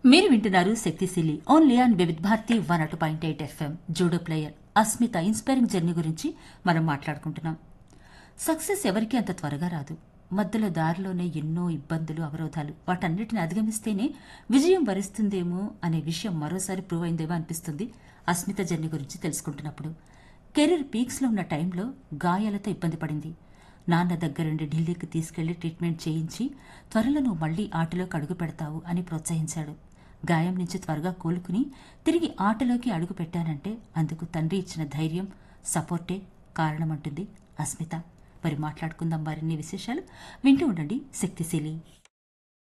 మీరు వింటున్నారు Shaktishali only on Vividh Bharati one అటు point eight FM judo player Asmita inspiring journey గురించి మనం మాట్లాడుకుంటున్నాం సక్సెస్ ఎవరికీ అంత త్వరగా రాదు మధ్యలో దారిలోనే ఎన్నో ఇబ్బందులు అవరోధాలు వాటన్నిటిని అధిగమిస్తేనే విజయం వరిస్తుందేమో అనే విషయం మరోసారి ప్రూవ్ అయిందేమో అనిపిస్తుంది అస్మిత జర్నీ గురించి తెలుసుకుంటున్నప్పుడు కెరీర్ పీక్స్లో ఉన్న టైంలో గాయాలతో ఇబ్బంది పడింది నాన్న దగ్గరుండి ఢిల్లీకి తీసుకెళ్లి ట్రీట్మెంట్ చేయించి త్వరలో నువ్వు మళ్లీ ఆటలోకి అడుగు పెడతావు అని ప్రోత్సహించాడు గాయం నుంచి త్వరగా కోలుకుని తిరిగి ఆటలోకి అడుగు పెట్టానంటే అందుకు తండ్రి ఇచ్చిన ధైర్యం సపోర్టే కారణమంటుంది అస్మిత మరి మాట్లాడుకుందాం మరిన్ని విశేషాలు వింటూ ఉండండి శక్తిశీలి